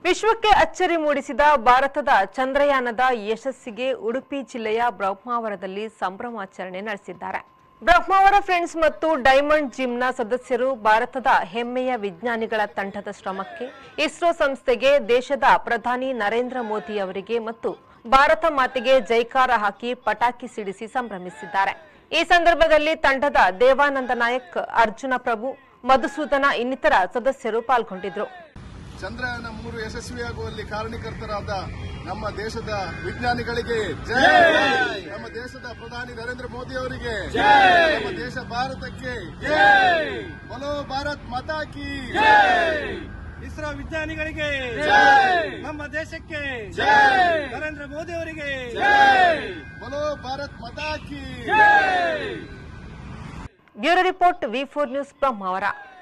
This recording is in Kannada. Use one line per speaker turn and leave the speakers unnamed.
ವಿಶ್ವಕ್ಕೆ ಅಚ್ಚರಿ ಮೂಡಿಸಿದ ಭಾರತದ ಚಂದ್ರಯಾನದ ಯಶಸ್ಸಿಗೆ ಉಡುಪಿ ಜಿಲ್ಲೆಯ ಬ್ರಹ್ಮಾವರದಲ್ಲಿ ಸಂಭ್ರಮಾಚರಣೆ ನಡೆಸಿದ್ದಾರೆ ಬ್ರಹ್ಮಾವರ ಫ್ರೆಂಡ್ಸ್ ಮತ್ತು ಡೈಮಂಡ್ ಜಿಮ್ನ ಸದಸ್ಯರು ಭಾರತದ ಹೆಮ್ಮೆಯ ವಿಜ್ಞಾನಿಗಳ ತಂಡದ ಶ್ರಮಕ್ಕೆ ಇಸ್ರೋ ಸಂಸ್ಥೆಗೆ ದೇಶದ ಪ್ರಧಾನಿ ನರೇಂದ್ರ ಮೋದಿ ಅವರಿಗೆ ಮತ್ತು ಭಾರತ ಮಾತೆಗೆ ಜೈಕಾರ ಹಾಕಿ ಪಟಾಕಿ ಸಿಡಿಸಿ ಸಂಭ್ರಮಿಸಿದ್ದಾರೆ ಈ ಸಂದರ್ಭದಲ್ಲಿ ತಂಡದ ದೇವಾನಂದ ನಾಯಕ್ ಅರ್ಜುನ ಪ್ರಭು ಮಧುಸೂದನ ಇನ್ನಿತರ ಸದಸ್ಯರು ಪಾಲ್ಗೊಂಡಿದ್ರು
ಚಂದ್ರಯಾನ ಮೂರು ಯಶಸ್ವಿಯಾಗುವಲ್ಲಿ ಕಾರಣೀಕರ್ತರಾದ ನಮ್ಮ ದೇಶದ ವಿಜ್ಞಾನಿಗಳಿಗೆ ಜೈ ನಮ್ಮ ದೇಶದ ಪ್ರಧಾನಿ ನರೇಂದ್ರ ಮೋದಿ ಅವರಿಗೆ ನಮ್ಮ ದೇಶ ಭಾರತಕ್ಕೆ ಬಲೋ ಭಾರತ್ ಮಾತಾ ಕಿ
ಇಸ್ರೋ ವಿಜ್ಞಾನಿಗಳಿಗೆ ನಮ್ಮ ದೇಶಕ್ಕೆ ನರೇಂದ್ರ ಮೋದಿ ಅವರಿಗೆ
ಬಲೋ ಭಾರತ್ ಮಾತಾ ಕಿ
bureau report V four news Brahmavar